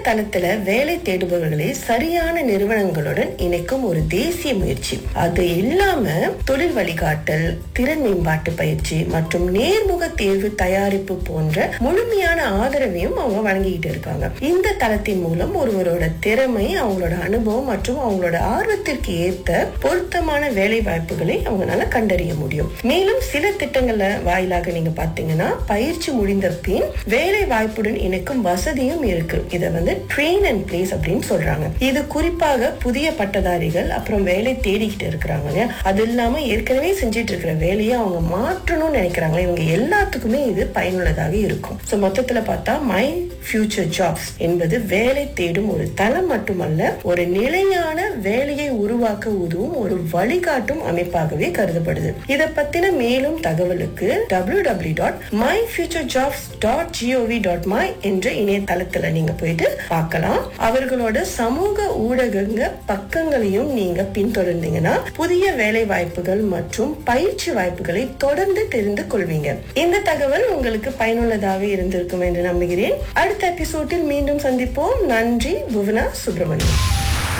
தளத்துல வேலை தேடுபவர்களை சரியான நிறுவனங்களுடன் இணைக்கும் ஒரு தேசிய முயற்சி அது இல்லாம தொழில் வழிகாட்டல் திறன் மேம்பாட்டு பயிற்சி மற்றும் நேர்முக தேர்வு தயாரிப்பு போன்ற முழுமையான ஆதரவையும் அவங்க வழங்கிக்கிட்டு இருக்காங்க இந்த தளத்தின் மூலம் ஒருவரோட திறமை அவங்களோட அனுபவம் மற்றும் அவங்களோட ஆர்வத்திற்கு ஏற்ற பொருத்தமான வேலை வாய்ப்புகளை அவங்களால கண்டறிய முடியும் மேலும் சில திட்டங்கள்ல வாயிலாக நீங்க பாத்தீங்கன்னா பயிற்சி முடிந்த பின் வேலை வாய்ப்புடன் இணைக்கும் வசதியும் இருக்கு இதை வந்து ட்ரெயின் அண்ட் பிளேஸ் அப்படின்னு சொல்றாங்க இது குறிப்பாக புதிய பட்டதாரிகள் அப்புறம் வேலை தேடிக்கிட்டு இருக்கிறாங்க இல்லையா அது இல்லாம ஏற்கனவே செஞ்சிட்டு இருக்கிற வேலையை அவங்க மாற்றணும்னு நினைக்கிறாங்க இவங்க எல்லாத்துக்குமே இது பயனுள்ளதாக இருக்கும் சோ மொத்தத்துல பார்த்தா மை ஃபியூச்சர் ஜாப்ஸ் என்பது வேலை தேடும் ஒரு தளம் மட்டுமல்ல ஒரு நிலையான வேலையை உருவாக்க உதவும் ஒரு வழிகாட்டும் அமைப்பாகவே கருதப்படுது இதை பத்தின மேலும் தகவலுக்கு W W dot my future jobs dot G O V dot my என்ற இணையதளத்துல நீங்க போயிட்டு பார்க்கலாம் அவர்களோட சமூக ஊடகங்க பக்கங்களையும் நீங்க பின்தொடர்ந்தீங்கன்னா புதிய வேலை வாய்ப்புகள் மற்றும் பயிற்சி வாய்ப்புகளை தொடர்ந்து தெரிந்து கொள்வீங்க இந்த தகவல் உங்களுக்கு பயனுள்ளதாக இருந்திருக்கும் என்று நம்புகிறேன் அடுத்த எபிசோடில் மீண்டும் சந்திப்போம் நன்றி புவனா சுப்பிரமணியம்